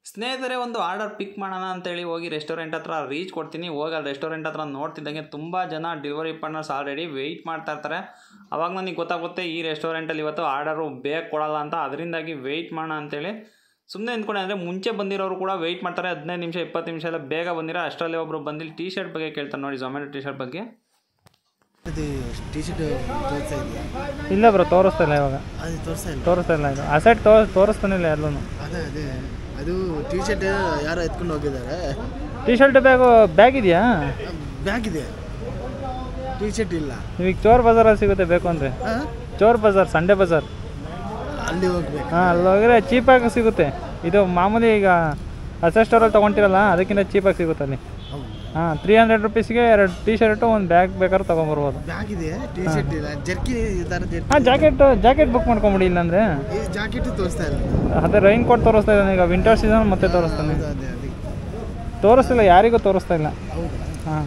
ಸ್ನೇಹಿತರೆ ಒಂದು ಆರ್ಡರ್ ಪಿಕ್ ಮಾಡೋಣ ಅಂತೇಳಿ ಹೋಗಿ ರೆಸ್ಟೋರೆಂಟ್ ಹತ್ರ ರೀಚ್ ಕೊಡ್ತೀನಿ ಹೋಗಿ ಅಲ್ಲಿ ರೆಸ್ಟೋರೆಂಟ್ ಹತ್ರ ನೋಡ್ತಿದ್ದಂಗೆ ತುಂಬ ಜನ ಡೆಲಿವರಿ ಪಾರ್ಟ್ನರ್ಸ್ ಆಲ್ರೆಡಿ ವೆಯ್ಟ್ ಮಾಡ್ತಾ ಇರ್ತಾರೆ ಅವಾಗ ನನಗೆ ಗೊತ್ತಾಗುತ್ತೆ ಈ ರೆಸ್ಟೋರೆಂಟಲ್ಲಿ ಇವತ್ತು ಆರ್ಡರು ಬೇಗ ಕೊಡಲ್ಲ ಅಂತ ಅದರಿಂದಾಗಿ ವೆಯ್ಟ್ ಮಾಡೋಣ ಅಂತೇಳಿ ಸುಮ್ಮನೆ ನಿಂತ್ಕೊಂಡೆ ಅಂದರೆ ಮುಂಚೆ ಬಂದಿರೋರು ಕೂಡ ವೆಯ್ಟ್ ಮಾಡ್ತಾರೆ ಹದಿನೈದು ನಿಮಿಷ ಇಪ್ಪತ್ತು ನಿಮಿಷ ಎಲ್ಲ ಬೇಗ ಬಂದಿರೋ ಅಷ್ಟರಲ್ಲಿ ಒಬ್ಬರು ಬಂದಿಲ್ಲಿ ಟಿ ಶರ್ಟ್ ಬಗ್ಗೆ ಕೇಳ್ತಾರೆ ನೋಡಿ ಝೊಮ್ಯಾಟೊ ಟಿ ಶರ್ಟ್ ಬಗ್ಗೆ ಅದು ಟಿ ಶರ್ಟ್ ತೋರಿಸ್ತಾ ಇದೆಯಾ ಇಲ್ಲ ಬ್ರೋ ತೋರಿಸ್ತಾ ಇಲ್ಲ ಇವಾಗ ಅದು ತೋರಿಸ್ತಾ ಇಲ್ಲ ತೋರಿಸ್ತಾ ಇಲ್ಲ ಇದು ಅಸೆಟ್ ತೋ ತೋರಿಸ್ತಾನೆ ಇಲ್ಲ ಎಲ್ಲೂ ಅದೇ ಅದೇ ಅದು ಟಿ ಶರ್ಟ್ ಯಾರೋ ಎತ್ಕೊಂಡು ಹೋಗಿದ್ದಾರೆ ಟಿ ಶರ್ಟ್ ಬ್ಯಾಗು ಬ್ಯಾಗ್ ಇದೆಯಾ ಬ್ಯಾಗ್ ಇದೆ ಟಿ ಶರ್ಟ್ ಇಲ್ಲ ನಿಮಗೆ ಚೋರ್ ಬಜಾರಲ್ಲಿ ಸಿಗುತ್ತೆ ಬೇಕು ಅಂದರೆ ಆ? ಚೋರ್ ಬಜಾರ್ ಸಂಡೇ ಬಜಾರ್ ಅಲ್ಲಿ ಹೋಗ್ಬೇಕು ಹಾಂ ಅಲ್ಲಿ ಹೋಗಿದ್ರೆ ಚೀಪಾಗಿ ಸಿಗುತ್ತೆ ಇದು ಮಾಮೂಲಿ ಈಗ ಅಸೆಟ್ ಸ್ಟೋರಲ್ಲಿ ತೊಗೊಂತಿರಲ್ಲ ಅದಕ್ಕಿಂತ ಚೀಪಾಗಿ ಸಿಗುತ್ತೆ ಅಲ್ಲಿ ಹೌದು ಹಾಂ ತ್ರೀ ಹಂಡ್ರೆಡ್ ರುಪೀಸ್ಗೆ ಎರಡು ಟಿ ಶರ್ಟು ಒಂದು ಬ್ಯಾಗ್ ಬೇಕಾದ್ರೆ ತೊಗೊಂಬರ್ಬೋದು ಬ್ಯಾಗ್ ಇದೆ ಟಿ ಶರ್ಟ್ ಇಲ್ಲ ಜರ್ಕಿ ಈ ಥರ ಜರ್ಕಿ ಹಾಂ ಜಾಕೆಟ್ ಜಾಕೆಟ್ ಬುಕ್ ಮಾಡ್ಕೊಂಬಿಡಿ ಇಲ್ಲಾಂದರೆ ಈ ಜಾಕೆಟ್ ತೋರಿಸ್ತಾ ಇಲ್ಲ ಅದೇ ರೈನ್ ಕೋಟ್ ತೋರಿಸ್ತಾ ಇದ್ದಾನೆ ಈಗ ವಿಂಟರ್ ಸೀಸನ್ ಮತ್ತೆ ತೋರಿಸ್ತಾನೆ ಹೌದು ಅದೇ ಅದೇ ತೋರಿಸ್ತಿಲ್ಲ ಯಾರಿಗೂ ತೋರಿಸ್ತಾ ಇಲ್ಲ ಹೌದಾ ಹಾಂ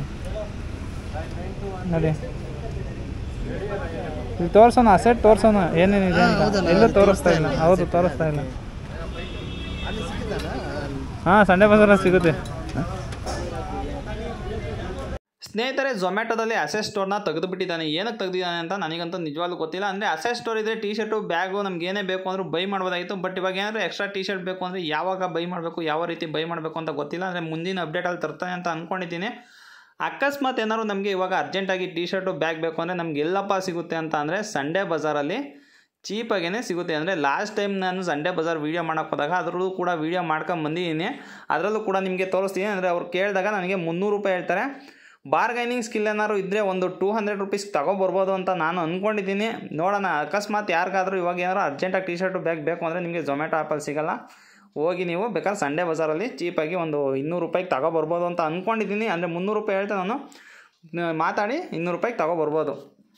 ನೋಡಿ ಇಲ್ಲಿ ತೋರ್ಸೋಣ ಅಸೆಟ್ ತೋರ್ಸೋಣ ಏನೇನಿದೆ ಹಾ, ಅಂತ ಹೌದಲ್ಲ, ಎಲ್ಲೂ ಅಲ್ಲಿ ತೋರಿಸ್ತಾ ಇಲ್ಲ ತೋರಿಸ್ತಾ ಹೌದು ಇಲ್ಲ, ತೋರಿಸ್ತಾ ಇಲ್ಲ ಅಲ್ಲಿ ಸಿಗುತ್ತಲ್ಲ ಅಲ್ಲಿ ಹಾಂ ಸಂಡೇ ಬಜಾರಲ್ಲಿ ಸಿಗುತ್ತೆ ಸ್ನೇಹಿತರೆ ಝೊಮ್ಯಾಟೊದಲ್ಲಿ ಅಸೆಸ್ ಸ್ಟೋರ್ನ ತೆಗೆದುಬಿಟ್ಟಿದ್ದಾನೆ ಏನಕ್ಕೆ ತೆಗೆದಿದ್ದಾನೆ ಅಂತ ನನಗಂತೂ ನಿಜವಾಗ್ಲೂ ಗೊತ್ತಿಲ್ಲ ಅಂದರೆ ಅಸೆಸ್ ಸ್ಟೋರ್ ಇದ್ದರೆ ಟಿ ಶರ್ಟು ಬ್ಯಾಗು ನಮ್ಗೆ ಏನೇ ಬೇಕು ಅಂದರೂ ಬೈ ಮಾಡ್ಬೋದಾಗಿತ್ತು ಬಟ್ ಇವಾಗ ಏನಾದರೂ ಎಕ್ಸ್ಟ್ರಾ ಟಿ ಶರ್ಟ್ ಬೇಕು ಅಂದರೆ ಯಾವಾಗ ಬೈ ಮಾಡಬೇಕು ಯಾವ ರೀತಿ ಬೈ ಮಾಡಬೇಕು ಅಂತ ಗೊತ್ತಿಲ್ಲ ಅಂದರೆ ಮುಂದಿನ ಅಪ್ಡೇಟಲ್ಲಿ ತರ್ತಾನೆ ಅಂತ ಅಂದ್ಕೊಂಡಿದ್ದೀನಿ ಅಕಸ್ಮಾತ್ ಏನಾದ್ರು ನಮಗೆ ಇವಾಗ ಅರ್ಜೆಂಟಾಗಿ ಟಿ ಶರ್ಟು ಬ್ಯಾಗ್ ಬೇಕು ಅಂದರೆ ನಮ್ಗೆ ಎಲ್ಲಪ್ಪ ಸಿಗುತ್ತೆ ಅಂತ ಅಂದರೆ ಸಂಡೇ ಬಜಾರಲ್ಲಿ ಚೀಪಾಗೇ ಸಿಗುತ್ತೆ ಅಂದರೆ ಲಾಸ್ಟ್ ಟೈಮ್ ನಾನು ಸಂಡೇ ಬಜಾರ್ ವೀಡಿಯೋ ಮಾಡೋಕೆ ಹೋದಾಗ ಅದರಲ್ಲೂ ಕೂಡ ವೀಡಿಯೋ ಮಾಡ್ಕೊಂಡು ಬಂದಿದ್ದೀನಿ ಅದರಲ್ಲೂ ಕೂಡ ನಿಮಗೆ ತೋರಿಸ್ತೀನಿ ಅಂದರೆ ಅವ್ರು ಕೇಳಿದಾಗ ನನಗೆ ಮುನ್ನೂರು ರೂಪಾಯಿ ಹೇಳ್ತಾರೆ ಬಾರ್ಗೈನಿಂಗ್ ಸ್ಕಿಲ್ ಏನಾದ್ರು ಇದ್ದರೆ ಒಂದು ಟೂ ಹಂಡ್ರೆಡ್ ರುಪೀಸ್ ತಗೊಬರ್ಬೋದು ಅಂತ ನಾನು ಅಂದ್ಕೊಂಡಿದ್ದೀನಿ ನೋಡೋಣ ಅಕಸ್ಮಾತ್ ಯಾರಿಗಾದ್ರೂ ಇವಾಗ ಏನಾದ್ರು ಅರ್ಜೆಂಟಾಗಿ ಟಿ ಶರ್ಟು ಬ್ಯಾಗ್ ಬೇಕು ಅಂದರೆ ನಿಮಗೆ ಝೊಮ್ಯಾಟೊ ಆ್ಯಪಲ್ಲಿ ಸಿಗಲ್ಲ ಹೋಗಿ ನೀವು ಬೇಕಾದ್ರೆ ಸಂಡೇ ಬಜಾರಲ್ಲಿ ಚೀಪಾಗಿ ಒಂದು ಇನ್ನೂರು ರೂಪಾಯಿಗೆ ತಗೊಬರ್ಬೋದು ಅಂತ ಅಂದ್ಕೊಂಡಿದ್ದೀನಿ ಅಂದರೆ ಮುನ್ನೂರು ರೂಪಾಯಿ ಹೇಳ್ತಾ ನಾನು ನ- ಮಾತಾಡಿ ಇನ್ನೂರು ರೂಪಾಯಿಗೆ ತಗೊಬರ್ಬೋದು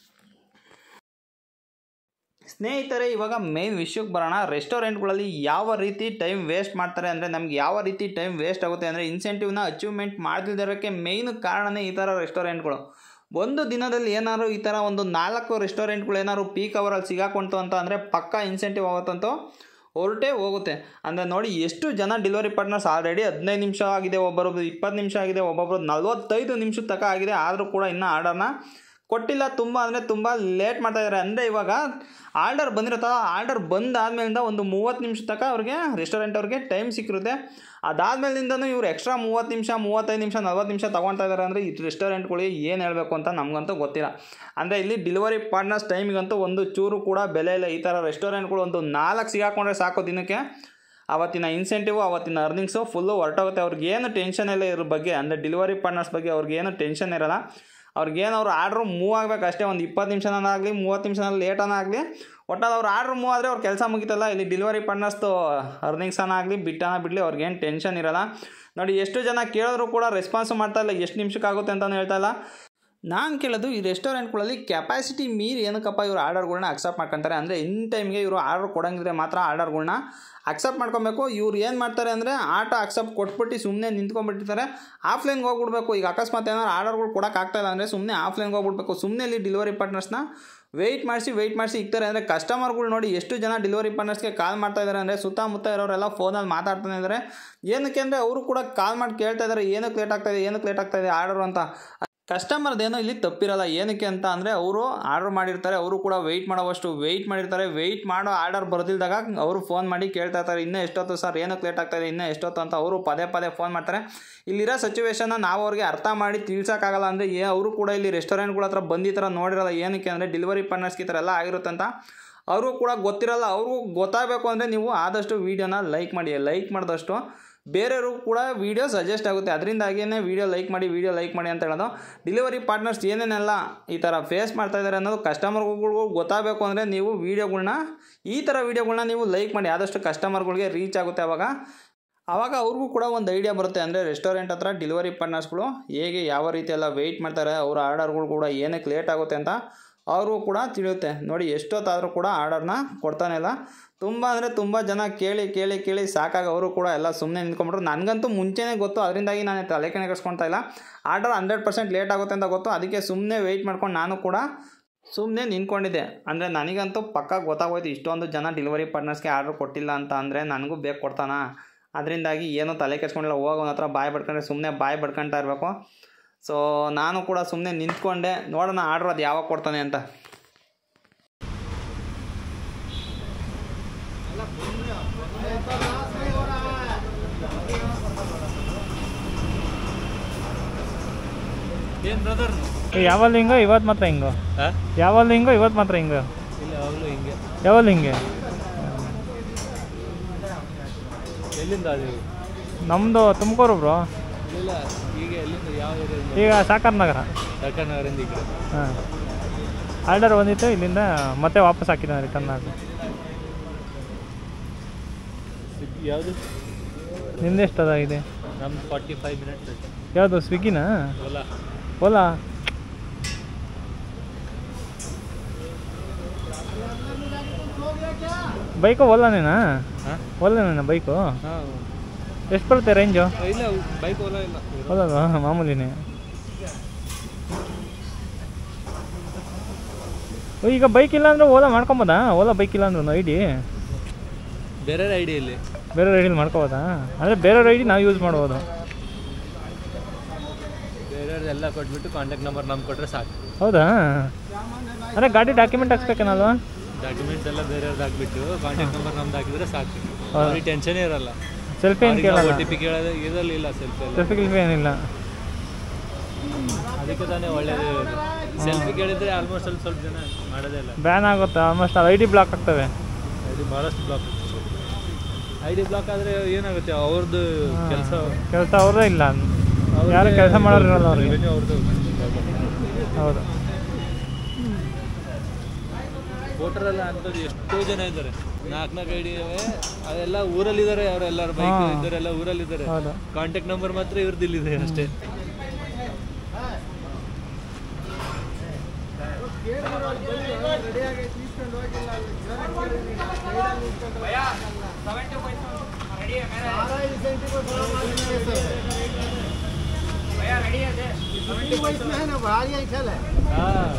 ಸ್ನೇಹಿತರೆ ಇವಾಗ ಮೇನ್ ವಿಷಯಕ್ಕೆ ಬರೋಣ ರೆಸ್ಟೋರೆಂಟ್ಗಳಲ್ಲಿ ಯಾವ ರೀತಿ ಟೈಮ್ ವೇಸ್ಟ್ ಮಾಡ್ತಾರೆ ಅಂದರೆ ನಮ್ಗೆ ಯಾವ ರೀತಿ ಟೈಮ್ ವೇಸ್ಟ್ ಆಗುತ್ತೆ ಅಂದರೆ ಇನ್ಸೆಂಟಿವ್ನ ಅಚೀವ್ಮೆಂಟ್ ಮಾಡ್ತಿದ್ದರಕ್ಕೆ ಮೇಯ್ನ್ ಕಾರಣನೇ ಈ ಥರ ರೆಸ್ಟೋರೆಂಟ್ಗಳು ಒಂದು ದಿನದಲ್ಲಿ ಏನಾದ್ರು ಈ ಥರ ಒಂದು ನಾಲ್ಕು ರೆಸ್ಟೋರೆಂಟ್ಗಳು ಏನಾದ್ರು ಪೀಕ್ ಅವರಲ್ಲಿ ಸಿಗಾಕೊಂತು ಅಂತ ಅಂದರೆ ಪಕ್ಕಾ ಇನ್ಸೆಂಟಿವ್ ಆಗುತ್ತಂತೂ ಹೊರಟೇ ಹೋಗುತ್ತೆ ಅಂದರೆ ನೋಡಿ ಎಷ್ಟು ಜನ ಡೆಲಿವರಿ ಪಾರ್ಟ್ನರ್ಸ್ ಆಲ್ರೆಡಿ ಹದಿನೈದು ನಿಮಿಷ ಆಗಿದೆ ಒಬ್ಬರೊಬ್ರು ಇಪ್ಪತ್ತು ನಿಮಿಷ ಆಗಿದೆ ಒಬ್ಬೊಬ್ರು ನಲ್ವತ್ತೈದು ನಿಮಿಷದ ತನಕ ಆಗಿದೆ ಆದರೂ ಕೂಡ ಇನ್ನೂ ಆರ್ಡರ್ನ ಕೊಟ್ಟಿಲ್ಲ ತುಂಬ ಅಂದರೆ ತುಂಬ ಲೇಟ್ ಮಾಡ್ತಾ ಇದ್ದಾರೆ ಅಂದರೆ ಇವಾಗ ಆರ್ಡರ್ ಬಂದಿರುತ್ತಲ್ಲ ಆರ್ಡರ್ ಬಂದಾದ್ಮೇಲಿಂದ ಒಂದು ಮೂವತ್ತು ನಿಮಿಷ ತನಕ ಅವ್ರಿಗೆ ರೆಸ್ಟೋರೆಂಟ್ ಅವ್ರಿಗೆ ಟೈಮ್ ಸಿಕ್ಕಿರುತ್ತೆ ಅದಾದ್ಮೇಲಿಂದನೂ ಇವ್ರು ಎಕ್ಸ್ಟ್ರಾ ಮೂವತ್ತು ನಿಮಿಷ ಮೂವತ್ತೈದು ನಿಮಿಷ ನಲ್ವತ್ತು ನಿಮಿಷ ತೊಗೊಳ್ತಾ ಇದ್ದಾರೆ ಅಂದರೆ ಈ ರೆಸ್ಟೋರೆಂಟ್ಗಳಿಗೆ ಏನು ಹೇಳಬೇಕು ಅಂತ ನಮಗಂತೂ ಗೊತ್ತಿಲ್ಲ ಅಂದರೆ ಇಲ್ಲಿ ಡೆಲಿವರಿ ಪಾರ್ಟ್ನರ್ಸ್ ಟೈಮಿಗಂತೂ ಒಂದು ಚೂರು ಕೂಡ ಬೆಲೆ ಇಲ್ಲ ಈ ಥರ ರೆಸ್ಟೋರೆಂಟ್ಗಳು ಒಂದು ನಾಲ್ಕು ಸಿಗಾಕೊಂಡ್ರೆ ಸಾಕು ದಿನಕ್ಕೆ ಅವತ್ತಿನ ಇನ್ಸೆಂಟಿವ್ ಅವತ್ತಿನ ಅರ್ನಿಂಗ್ಸು ಫುಲ್ಲು ಹೊರಟೋಗುತ್ತೆ ಅವ್ರಿಗೆ ಏನು ಟೆನ್ಷನ್ ಇಲ್ಲ ಇದ್ರ ಬಗ್ಗೆ ಅಂದರೆ ಡೆಲಿವರಿ ಪಾರ್ಟ್ನರ್ಸ್ ಬಗ್ಗೆ ಅವ್ರಿಗೆ ಏನು ಟೆನ್ಷನ್ ಇರಲ್ಲ ಅವ್ರಿಗೇನು ಅವ್ರು ಆರ್ಡ್ರು ಮೂವ್ ಆಗಬೇಕು ಅಷ್ಟೇ ಒಂದು ಇಪ್ಪತ್ತು ನಿಮಿಷನಾಗಲಿ ಮೂವತ್ತು ನಿಮಿಷನಲ್ಲಿ ಲೇಟನ ಆಗಲಿ ಒಟ್ಟಲ್ಲಿ ಅವ್ರು ಆರ್ಡ್ರ್ ಮೂವ್ ಆದರೆ ಅವ್ರ ಕೆಲಸ ಮುಗಿತಲ್ಲ ಇಲ್ಲಿ ಡೆಲಿವರಿ ಪಾರ್ಟ್ನರ್ಸ್ದು ಅರ್ನಿಂಗ್ಸನ ಆಗಲಿ ಬಿಟ್ಟನ ಬಿಡಲಿ ಅವ್ರಿಗೇನು ಟೆನ್ಷನ್ ಇರಲ್ಲ ನೋಡಿ ಎಷ್ಟು ಜನ ಕೇಳಿದ್ರು ಕೂಡ ರೆಸ್ಪಾನ್ಸ್ ಮಾಡ್ತಾ ಇಲ್ಲ ಎಷ್ಟು ನಿಮಿಷಕ್ಕಾಗುತ್ತೆ ಅಂತಲೂ ಹೇಳ್ತಾ ಇಲ್ಲ ನಾನು ಕೇಳೋದು ಈ ರೆಸ್ಟೋರೆಂಟ್ಗಳಲ್ಲಿ ಕೆಪಾಸಿಟಿ ಮೀರಿ ಏನಕ್ಕಪ್ಪ ಇವರು ಆರ್ಡರ್ಗಳ್ನ ಅಕ್ಸೆಪ್ಟ್ ಮಾಡ್ಕೊತಾರೆ ಅಂದರೆ ಇನ್ ಟೈಮ್ಗೆ ಇವರು ಆರ್ಡರ್ ಕೊಡಂಗಿದ್ರೆ ಮಾತ್ರ ಆರ್ಡರ್ಗಳ್ನ ಅಕ್ಸೆಪ್ಟ್ ಮಾಡ್ಕೊಬೇಕು ಇವ್ರು ಏನು ಮಾಡ್ತಾರೆ ಅಂದರೆ ಆಟೋ ಅಕ್ಸೆಪ್ಟ್ ಕೊಟ್ಬಿಟ್ಟು ಸುಮ್ಮನೆ ನಿಂತ್ಕೊಂಡ್ಬಿಟ್ಟಿರ್ತಾರೆ ಆಫ್ಲೈನ್ಗೆ ಹೋಗ್ಬಿಡ್ಬೇಕು ಈಗ ಅಕಸ್ಮಾತ್ ಏನಾದ್ರು ಆರ್ಡರ್ಗಳು ಕೊಡೋಕ್ಕಾಗ್ತಾಯಿಲ್ಲ ಅಂದರೆ ಸುಮ್ಮನೆ ಆಫ್ಲೈನ್ಗೆ ಹೋಗ್ಬಿಡ್ಬೇಕು ಸುಮ್ಮನೆ ಇಲ್ಲಿ ಡೆಲಿವರಿ ಪಾರ್ಟ್ನರ್ಸ್ನ ವೆಯ್ಟ್ ಮಾಡಿಸಿ ವೆಯ್ಟ್ ಮಾಡಿಸಿ ಇಕ್ತಾರೆ ಅಂದರೆ ಕಸ್ಟಮರ್ಗಳು ನೋಡಿ ಎಷ್ಟು ಜನ ಡೆಲಿವರಿ ಪಾರ್ಟ್ನರ್ಸ್ಗೆ ಕಾಲ್ ಮಾಡ್ತಾ ಇದ್ದಾರೆ ಅಂದರೆ ಸುತ್ತಮುತ್ತ ಇರೋರೆಲ್ಲ ಫೋನಲ್ಲಿ ಮಾತಾಡ್ತಾನೆ ಇದ್ದಾರೆ ಏನಕ್ಕೆ ಅಂದರೆ ಅವರು ಕೂಡ ಕಾಲ್ ಮಾಡಿ ಕೇಳ್ತಾ ಇದ್ದಾರೆ ಏನಕ್ಕೆ ಲೇಟ್ ಆಗ್ತಾಯಿದೆ ಏನಕ್ಕೆ ಲೇಟ್ ಆಗ್ತಾಯಿದೆ ಆರ್ಡರ್ ಅಂತ ಕಸ್ಟಮರ್ದೇನೋ ಇಲ್ಲಿ ತಪ್ಪಿರಲ್ಲ ಏನಕ್ಕೆ ಅಂತ ಅಂದರೆ ಅವರು ಆರ್ಡರ್ ಮಾಡಿರ್ತಾರೆ ಅವರು ಕೂಡ ವೆಯ್ಟ್ ಮಾಡೋವಷ್ಟು ವೆಯ್ಟ್ ಮಾಡಿರ್ತಾರೆ ವೆಯ್ಟ್ ಮಾಡೋ ಆರ್ಡರ್ ಬರೆದಿಲ್ದಾಗ ಅವರು ಫೋನ್ ಮಾಡಿ ಕೇಳ್ತಾ ಇರ್ತಾರೆ ಇನ್ನೂ ಎಷ್ಟೊತ್ತು ಸರ್ ಏನಕ್ಕೆ ಲೇಟ್ ಆಗ್ತಾಯಿದೆ ಇನ್ನೂ ಎಷ್ಟೊತ್ತು ಅಂತ ಅವರು ಪದೇ ಪದೇ ಫೋನ್ ಮಾಡ್ತಾರೆ ಇಲ್ಲಿರೋ ಸಿಚುವೇಶನ್ನ ನಾವು ಅವ್ರಿಗೆ ಅರ್ಥ ಮಾಡಿ ತಿಳ್ಸೋಕ್ಕಾಗಲ್ಲ ಅಂದರೆ ಏ ಅವರು ಕೂಡ ಇಲ್ಲಿ ರೆಸ್ಟೋರೆಂಟ್ಗಳ ಹತ್ರ ಬಂದು ಈ ಥರ ನೋಡಿರಲ್ಲ ಏನಕ್ಕೆ ಅಂದರೆ ಡೆಲಿವರಿ ಪಾರ್ಟ್ನರ್ಸ್ಗೆ ಈ ಥರ ಎಲ್ಲ ಆಗಿರುತ್ತೆ ಅಂತ ಅವ್ರಿಗೂ ಕೂಡ ಗೊತ್ತಿರಲ್ಲ ಅವ್ರಿಗೂ ಗೊತ್ತಾಗಬೇಕು ಅಂದರೆ ನೀವು ಆದಷ್ಟು ವೀಡಿಯೋನ ಲೈಕ್ ಮಾಡಿ ಲೈಕ್ ಮಾಡಿದಷ್ಟು ಬೇರೆಯವ್ರಿಗೂ ಕೂಡ ವೀಡಿಯೋ ಸಜೆಸ್ಟ್ ಆಗುತ್ತೆ ಅದರಿಂದಾಗಿಯೇ ವೀಡಿಯೋ ಲೈಕ್ ಮಾಡಿ ವೀಡಿಯೋ ಲೈಕ್ ಮಾಡಿ ಅಂತ ಹೇಳೋದು ಡೆಲಿವರಿ ಪಾರ್ಟ್ನರ್ಸ್ ಏನೇನೆಲ್ಲ ಈ ಥರ ಫೇಸ್ ಮಾಡ್ತಾ ಇದ್ದಾರೆ ಅನ್ನೋದು ಕಸ್ಟಮರ್ಗಳಿಗೂ ಗೊತ್ತಾಗಬೇಕು ಅಂದರೆ ನೀವು ವೀಡಿಯೋಗಳ್ನ ಈ ಥರ ವೀಡಿಯೋಗಳ್ನ ನೀವು ಲೈಕ್ ಮಾಡಿ ಆದಷ್ಟು ಕಸ್ಟಮರ್ಗಳಿಗೆ ರೀಚ್ ಆಗುತ್ತೆ ಅವಾಗ ಆವಾಗ ಅವ್ರಿಗೂ ಕೂಡ ಒಂದು ಐಡಿಯಾ ಬರುತ್ತೆ ಅಂದರೆ ರೆಸ್ಟೋರೆಂಟ್ ಹತ್ರ ಡೆಲಿವರಿ ಪಾರ್ಟ್ನರ್ಸ್ಗಳು ಹೇಗೆ ಯಾವ ರೀತಿ ಎಲ್ಲ ವೆಯ್ಟ್ ಮಾಡ್ತಾರೆ ಅವರ ಆರ್ಡರ್ಗಳು ಕೂಡ ಏನಕ್ಕೆ ಲೇಟ್ ಆಗುತ್ತೆ ಅಂತ ಅವ್ರಿಗೂ ಕೂಡ ತಿಳಿಯುತ್ತೆ ನೋಡಿ ಎಷ್ಟೊತ್ತಾದರೂ ಕೂಡ ಆರ್ಡರ್ನ ಕೊಡ್ತಾನೆ ಇಲ್ಲ ತುಂಬ ಅಂದರೆ ತುಂಬ ಜನ ಕೇಳಿ ಕೇಳಿ ಕೇಳಿ ಸಾಕಾಗಿ ಅವರು ಕೂಡ ಎಲ್ಲ ಸುಮ್ಮನೆ ನಿಂತ್ಕೊಂಡ್ಬಿಟ್ರು ನನಗಂತೂ ಮುಂಚೆನೇ ಗೊತ್ತು ಅದರಿಂದಾಗಿ ನಾನು ತಲೆ ಕೆಣಗಿಸ್ಕೊಳ್ತಾ ಇಲ್ಲ ಆರ್ಡರ್ ಹಂಡ್ರೆಡ್ ಪರ್ಸೆಂಟ್ ಲೇಟ್ ಆಗುತ್ತೆ ಅಂತ ಗೊತ್ತು ಅದಕ್ಕೆ ಸುಮ್ಮನೆ ವೆಯ್ಟ್ ಮಾಡ್ಕೊಂಡು ನಾನು ಕೂಡ ಸುಮ್ಮನೆ ನಿಂತ್ಕೊಂಡಿದ್ದೆ ಅಂದರೆ ನನಗಂತೂ ಪಕ್ಕ ಗೊತ್ತಾಗೋಯ್ತು ಇಷ್ಟೊಂದು ಜನ ಡೆಲಿವರಿ ಪಾರ್ಟ್ನರ್ಸ್ಗೆ ಆರ್ಡ್ರ್ ಕೊಟ್ಟಿಲ್ಲ ಅಂತ ಅಂದರೆ ನನಗೂ ಬೇಕು ಕೊಡ್ತಾನ ಅದರಿಂದಾಗಿ ಏನೂ ತಲೆ ಕೆಡ್ಸ್ಕೊಂಡಿಲ್ಲ ಹೋಗಿ ಅವನ ಹತ್ರ ಬಾಯಿ ಬಡ್ಕೊಂಡ್ರೆ ಸುಮ್ಮನೆ ಬಾಯಿ ಬಡ್ಕೊಳ್ತಾ ಇರಬೇಕು ಸೊ ನಾನು ಕೂಡ ಸುಮ್ಮನೆ ನಿಂತ್ಕೊಂಡೆ ನೋಡೋಣ ಆರ್ಡ್ರ್ ಅದು ಯಾವಾಗ ಕೊಡ್ತಾನೆ ಅಂತ ಏನು ಬ್ರದರ್ ಯಾವಲ್ಲಿ ಹಿಂಗೋ ಇವತ್ತು ಮಾತ್ರ ಹಿಂಗೋ ಹಾಂ ಯಾವಲ್ಲಿ ಹಿಂಗೋ ಇವತ್ತು ಮಾತ್ರ ಹಿಂಗೋ ಇಲ್ಲ ಯಾವಾಗಲೂ ಹಿಂಗೆ ಯಾವಲ್ಲಿ ಹಿಂಗೆ ಎಲ್ಲಿಂದ ಅದು ನಮ್ಮದು ತುಮಕೂರು ಬ್ರೋ ಇಲ್ಲ ಈಗ ಎಲ್ಲಿಂದ ಯಾವ ಏರಿಯಾದಿಂದ ಈಗ ಸಾಕರ್ ನಗರ ಸರ್ಕಾರ ನಗರಿಂದ ಈ ಕಡೆ ಹಾಂ ಆರ್ಡರ್ ಬಂದಿತ್ತು ಇಲ್ಲಿಂದ ಮತ್ತೆ ವಾಪಸ್ ಹಾಕಿದ್ದಾನೆ ರಿಟರ್ನ್ ಆಗಿ ಸ್ವಿಗ್ಗಿ ಯಾವುದು ನಿಮ್ದು ಎಷ್ಟು ಅದಾಗಿದೆ ನಮ್ದು ಫಾರ್ಟಿ ಫೈವ್ ಮಿನಿಟ್ಸ್ ಯಾವುದು ಸ್ವಿಗ್ಗಿನಾ ಓಲಾ ಓಲಾ ಬೈಕು ಓಲಾನೇನಾ ಹಾಂ ಓಲಾನೇನಾ ಬೈಕು ಹಾಂ ಎಷ್ಟು ಬರುತ್ತೆ ರೇಂಜು ಇಲ್ಲ ಬೈಕ್ ಓಲಾ ಇಲ್ಲ ಓಲಾ ಮಾಮೂಲಿನೇ ಓ, ಈಗ ಬೈಕ್ ಇಲ್ಲ ಅಂದ್ರೆ ಓಲಾ ಮಾಡ್ಕೊಬೋದಾ ಓಲಾ ಬೈಕ್ ಇಲ್ಲ ಅಂದ್ರೂ ಐ ಡಿ ಬೇರೆ ಐಡಿ ಇಲ್ಲಿ ಬೇರೆ ಐಡಿಲಿ ಮಾಡ್ಕೋಬೋದಾ ಅಂದರೆ ಬೇರೆ ಐ ಡಿ ನಾವು ಯೂಸ್ ಮಾಡ್ಬೋದು ಬೇರೆಯವ್ರದ್ದೆಲ್ಲ ಕೊಟ್ಬಿಟ್ಟು ಕಾಂಟ್ಯಾಕ್ಟ್ ನಂಬರ್ ನಮ್ಗೆ ಕೊಟ್ಟರೆ ಸಾಕು ಹೌದಾ ಅಂದರೆ ಗಾಡಿ ಡಾಕ್ಯುಮೆಂಟ್ ಹಾಕ್ಸ್ಬೇಕೇನಲ್ವಾ ಡಾಕ್ಯುಮೆಂಟ್ಸ್ ಎಲ್ಲ ಬೇರೆಯವ್ರದ್ದು ಹಾಕ್ಬಿಟ್ಟು ಕಾಂಟ್ಯಾಕ್ಟ್ ನಂಬರ್ ನಮ್ದು ಹಾಕಿದ್ರೆ ಸಾಕು ಹೌದಾ. ಅವ್ರಿಗೆ ಟೆನ್ಷನೇ ಇರಲ್ಲ ಸೆಲ್ಫಿ ಏನು ಒ ಕೇಳಲ್ಲ ಟಿ ಪಿ ಕೇಳೋದು ಇದರಲ್ಲಿ ಇಲ್ಲ ಸೆಲ್ಫಿ ಎಲ್ಲ ಸೆಲ್ಫಿ ಗಿಲ್ಫಿ ಏನಿಲ್ಲ ಅದಕ್ಕೆ ತಾನೇ ಒಳ್ಳೇದು ಸೆಲ್ಫಿ ಕೇಳಿದ್ರೆ ಆಲ್ಮೋಸ್ಟ್ ಸ್ವಲ್ಪ ಸ್ವಲ್ಪ ಜನ ಮಾಡೋದೇ ಇಲ್ಲ ಬ್ಯಾನ್ ಆಗುತ್ತೆ ಆಲ್ಮೋಸ್ಟ್ ಐ ಡಿ ಬ್ಲಾಕ್ ಆಗ್ತವೆ ಐ ಡಿ ಭಾಳಷ್ಟು ಬ್ಲಾಕ್ ಐ ಡಿ ಬ್ಲಾಕ್ ಆದರೆ ಏನಾಗುತ್ತೆ ಅವ್ರದ್ದು ಕೆಲಸ ಕೆಲಸ ಅವ್ರದ್ದೇ ಇಲ್ಲ ಯಾರು ಕೆಲಸ ಮಾಡೋರು ಇರಲ್ಲ ಅವ್ರಿಗೆ ರೆವೆನ್ಯೂ ಅವ್ರದ್ದು ಹೌದು ವೋಟರೆಲ್ಲ ಅಂಥದ್ದು ಎಷ್ಟೋ ಜನ ಇದ್ದಾರೆ ನಾಲ್ಕು ನಾಲ್ಕು ಐ ಡಿ ಇವೆ ಅದೆಲ್ಲ ಊರಲ್ಲಿದ್ದಾರೆ ಅವರೆಲ್ಲರ ಬೈಕ್ ಹಾ. ಇದ್ದವರೆಲ್ಲ ಊರಲ್ಲಿದ್ದಾರೆ ಹೌದು ಕಾಂಟ್ಯಾಕ್ಟ್ ನಂಬರ್ ಮಾತ್ರ ಇವ್ರದ್ದು ಇಲ್ಲಿದೆ ಅಷ್ಟೇ ಹಾಂ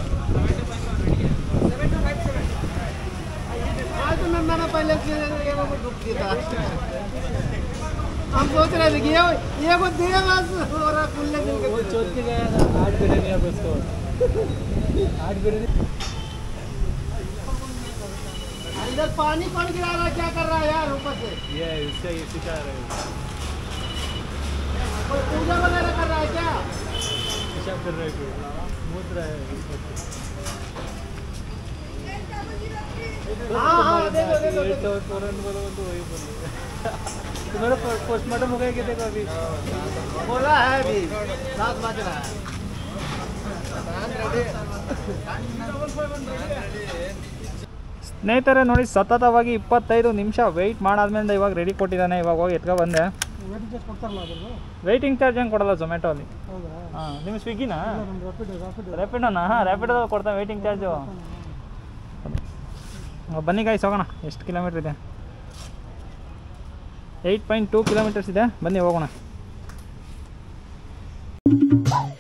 हम सोच रहे थे कि ये ये को दिए बस और खुले दिल वो चौथ के गया था आठ बिरयानी अब उसको आठ बिरयानी अंदर पानी कौन गिरा रहा है क्या कर रहा है यार ऊपर से ये इसका ये सिखा रहे हैं कोई पूजा वगैरह कर रहा है क्या पेशाब कर रहे हैं कोई मूत रहा है हाँ हाँ देखो देखो ये तो तुरंत बोलो तो वही बोलो तुम्हारा पोस्टमार्टम हो गया क्या देखो अभी बोला है अभी सात बज रहा है ಸ್ನೇಹಿತರೆ ನೋಡಿ ಸತತವಾಗಿ ಇಪ್ಪತ್ತೈದು ನಿಮಿಷ ವೆಯ್ಟ್ ಮಾಡಾದ್ಮೇಲೆ ಇವಾಗ ರೆಡಿ ಕೊಟ್ಟಿದ್ದಾನೆ ಇವಾಗ ಹೋಗಿ ಎತ್ಕೊ ಬಂದೆ ವೆಯ್ಟಿಂಗ್ ಚಾರ್ಜ್ ಹೆಂಗೆ ಕೊಡಲ್ಲ ಝೊಮ್ಯಾಟೊ ಅಲ್ಲಿ ಹಾಂ ನಿಮ್ಮ ಸ್ವಿಗ್ಗಿನಾ ರ್ಯಾಪಿಡೋನಾ ಹಾಂ ರ್ಯಾಪಿಡೋದಲ್ಲಿ ಕೊಡ್ತಾನೆ ವೆಯ್ಟಿಂಗ್ ಚಾರ್ಜು ಬನ್ನಿ ಗಾಯ್ಸ್ ಹೋಗೋಣ ಎಷ್ಟು ಕಿಲೋಮೀಟ್ರ್ ಇದೆ ಏಯ್ಟ್ ಪಾಯಿಂಟ್ ಟೂ ಕಿಲೋಮೀಟರ್ಸ್ ಇದೆ ಬನ್ನಿ ಹೋಗೋಣ